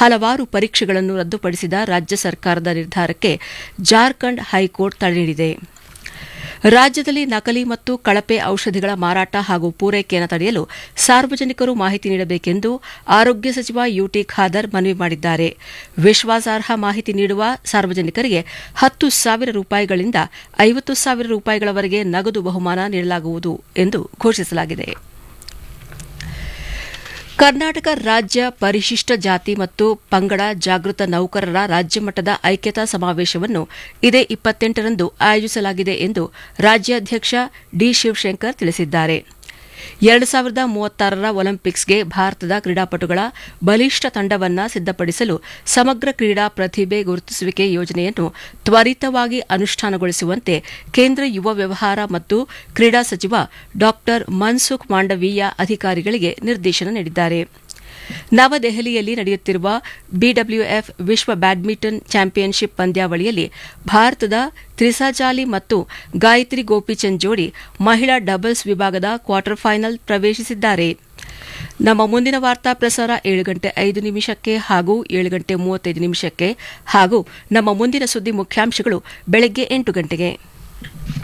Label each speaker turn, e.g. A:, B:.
A: ಹಲವಾರು ಪರೀಕ್ಷೆಗಳನ್ನು ರದ್ದುಪಡಿಸಿದ ರಾಜ್ಯ ಸರ್ಕಾರದ ನಿರ್ಧಾರಕ್ಕೆ ಜಾರ್ಖಂಡ್ ಹೈಕೋರ್ಟ್ ತಡೆ ನೀಡಿದೆ ರಾಜ್ಯದಲ್ಲಿ ನಕಲಿ ಮತ್ತು ಕಳಪೆ ಔಷಧಿಗಳ ಮಾರಾಟ ಹಾಗೂ ಪೂರೈಕೆಯನ್ನು ತಡೆಯಲು ಸಾರ್ವಜನಿಕರು ಮಾಹಿತಿ ನೀಡಬೇಕೆಂದು ಆರೋಗ್ಯ ಸಚಿವ ಯುಟಿ ಖಾದರ್ ಮನವಿ ಮಾಡಿದ್ದಾರೆ ವಿಶ್ವಾಸಾರ್ಹ ಮಾಹಿತಿ ನೀಡುವ ಸಾರ್ವಜನಿಕರಿಗೆ ಹತ್ತು ಸಾವಿರ ರೂಪಾಯಿಗಳಿಂದ ಐವತ್ತು ಸಾವಿರ ರೂಪಾಯಿಗಳವರೆಗೆ ನಗದು ಬಹುಮಾನ ನೀಡಲಾಗುವುದು ಎಂದು ಘೋಷಿಸಲಾಗಿದೆ ಕರ್ನಾಟಕ ರಾಜ್ಯ ಪರಿಶಿಷ್ಟ ಜಾತಿ ಮತ್ತು ಪಂಗಡ ಜಾಗೃತ ನೌಕರರ ರಾಜ್ಯಮಟ್ಟದ ಐಕ್ಯತಾ ಸಮಾವೇಶವನ್ನು ಇದೇ ಇಪ್ಪತ್ತೆಂಟರಂದು ಆಯೋಜಿಸಲಾಗಿದೆ ಎಂದು ರಾಜ್ಯಾಧ್ಯಕ್ಷ ಡಿ ಶಿವಶಂಕರ್ ತಿಳಿಸಿದ್ದಾರೆ ಎರಡು ಸಾವಿರದ ಮೂವತ್ತಾರರ ಒಲಿಂಪಿಕ್ಸ್ಗೆ ಭಾರತದ ಕ್ರೀಡಾಪಟುಗಳ ಬಲಿಷ್ಠ ತಂಡವನ್ನು ಸಿದ್ದಪಡಿಸಲು ಸಮಗ್ರ ಕ್ರೀಡಾ ಪ್ರತಿಭೆ ಗುರುತಿಸುವಿಕೆ ಯೋಜನೆಯನ್ನು ತ್ವರಿತವಾಗಿ ಅನುಷ್ಠಾನಗೊಳಿಸುವಂತೆ ಕೇಂದ್ರ ಯುವ ವ್ಯವಹಾರ ಮತ್ತು ಕ್ರೀಡಾ ಸಚಿವ ಡಾ ಮನ್ಸುಖ್ ಮಾಂಡವೀಯ ಅಧಿಕಾರಿಗಳಿಗೆ ನಿರ್ದೇಶನ ನೀಡಿದ್ದಾರೆ ನವದೆಹಲಿಯಲ್ಲಿ ನಡೆಯುತ್ತಿರುವ ಬಿಡಬ್ಲ್ಯೂಎಫ್ ವಿಶ್ವ ಬ್ಯಾಡ್ಮಿಂಟನ್ ಚಾಂಪಿಯನ್ಶಿಪ್ ಪಂದ್ಯಾವಳಿಯಲ್ಲಿ ಭಾರತದ ತ್ರಿಸಾಜಾಲಿ ಮತ್ತು ಗಾಯತ್ರಿ ಗೋಪಿಚಂದ್ ಜೋಡಿ ಮಹಿಳಾ ಡಬಲ್ಸ್ ವಿಭಾಗದ ಕ್ವಾರ್ಟರ್ ಫೈನಲ್ ಪ್ರವೇಶಿಸಿದ್ದಾರೆ ನಮ್ಮ ಮುಂದಿನ ವಾರ್ತಾ ಪ್ರಸಾರ ಏಳು ಗಂಟೆ ಐದು ನಿಮಿಷಕ್ಕೆ ಹಾಗೂ ಏಳು ಗಂಟೆ ಮೂವತ್ತೈದು ನಿಮಿಷಕ್ಕೆ ಹಾಗೂ ನಮ್ಮ ಮುಂದಿನ ಸುದ್ದಿ ಮುಖ್ಯಾಂಶಗಳು ಬೆಳಗ್ಗೆ ಎಂಟು ಗಂಟೆಗೆ